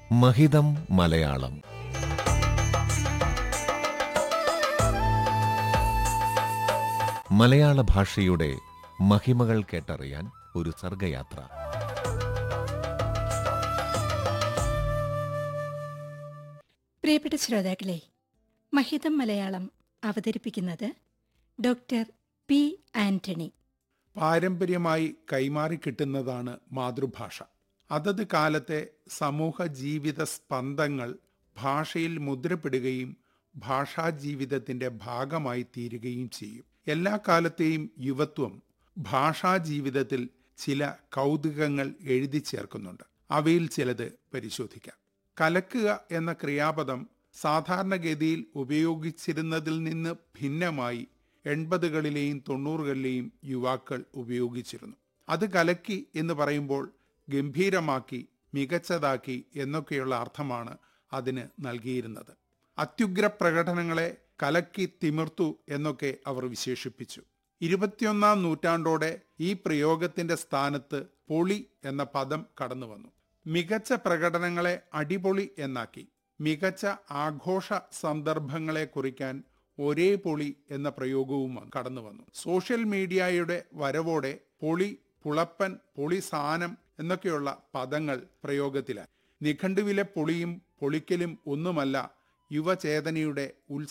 മഹിതം മലയാളം മലയാള ഭാഷയുടെ മഹിമകൾ കേട്ടറിയാൻ ഒരു സർഗയാത്ര പ്രിയപ്പെട്ട ശ്രോതാക്കളെ മഹിതം മലയാളം അവതരിപ്പിക്കുന്നത് ഡോക്ടർ പി ആന്റണി പാരമ്പര്യമായി കൈമാറി കിട്ടുന്നതാണ് മാതൃഭാഷ അതത് കാലത്തെ സമൂഹ ജീവിത സ്പന്ദങ്ങൾ ഭാഷയിൽ മുദ്രപ്പെടുകയും ഭാഷാ ജീവിതത്തിന്റെ ഭാഗമായി തീരുകയും ചെയ്യും എല്ലാ കാലത്തെയും യുവത്വം ഭാഷാ ജീവിതത്തിൽ ചില കൗതുകങ്ങൾ എഴുതി ചേർക്കുന്നുണ്ട് അവയിൽ ചിലത് പരിശോധിക്കാം കലക്കുക എന്ന ക്രിയാപദം സാധാരണഗതിയിൽ ഉപയോഗിച്ചിരുന്നതിൽ നിന്ന് ഭിന്നമായി എൺപതുകളിലെയും തൊണ്ണൂറുകളിലെയും യുവാക്കൾ ഉപയോഗിച്ചിരുന്നു അത് കലക്കി എന്ന് പറയുമ്പോൾ ഗംഭീരമാക്കി മികച്ചതാക്കി എന്നൊക്കെയുള്ള അർത്ഥമാണ് അതിന് നൽകിയിരുന്നത് അത്യുഗ്ര പ്രകടനങ്ങളെ കലക്കി തിമിർത്തു എന്നൊക്കെ അവർ വിശേഷിപ്പിച്ചു ഇരുപത്തിയൊന്നാം നൂറ്റാണ്ടോടെ ഈ പ്രയോഗത്തിന്റെ സ്ഥാനത്ത് പൊളി എന്ന പദം കടന്നു വന്നു മികച്ച പ്രകടനങ്ങളെ അടിപൊളി എന്നാക്കി മികച്ച ആഘോഷ സന്ദർഭങ്ങളെ കുറിക്കാൻ ഒരേ പൊളി എന്ന പ്രയോഗവും കടന്നു വന്നു സോഷ്യൽ മീഡിയയുടെ വരവോടെ പൊളി പുളപ്പൻ പൊളി സാനം എന്നൊക്കെയുള്ള പദങ്ങൾ പ്രയോഗത്തിലായി നിഘണ്ടുവിലെ പൊളിയും പൊളിക്കലും ഒന്നുമല്ല യുവചേതനയുടെ ഉത്സ